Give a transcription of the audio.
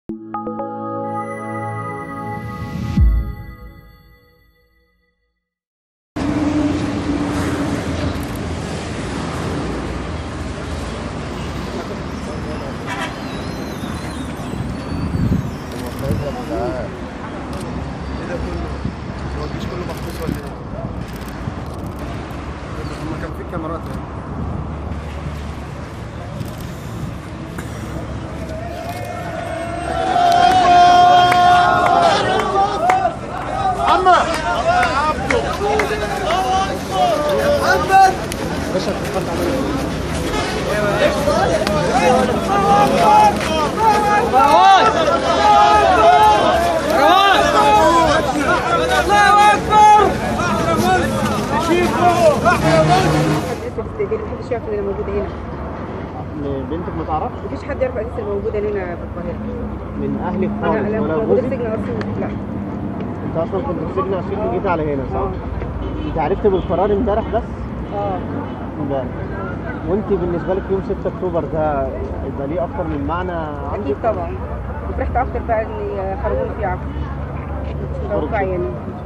ايه ده كله؟ هو الجيش كله محبوس ولا ايه؟ هما كان في كاميرات يعني حد اسمه تستقبل محدش يعرف ان انا موجوده هنا بنتك ما تعرفش مفيش حد يعرف اساسا موجوده هنا في القاهره من اهلك انا خالص انا ولا كنت موجوده في جوزك سجن اسيوط لا انت اصلا كنت في سجن اسيوط وجيت على هنا صح؟ اه انت عرفت بالقرار امبارح بس؟ اه امبارح وانت بالنسبه لك يوم 6 اكتوبر ده يبقى ليه اكتر من معنى اكيد عندك؟ طبعا وفرحت اكتر بقى ان خرجوني في عفو مش متوقع يعني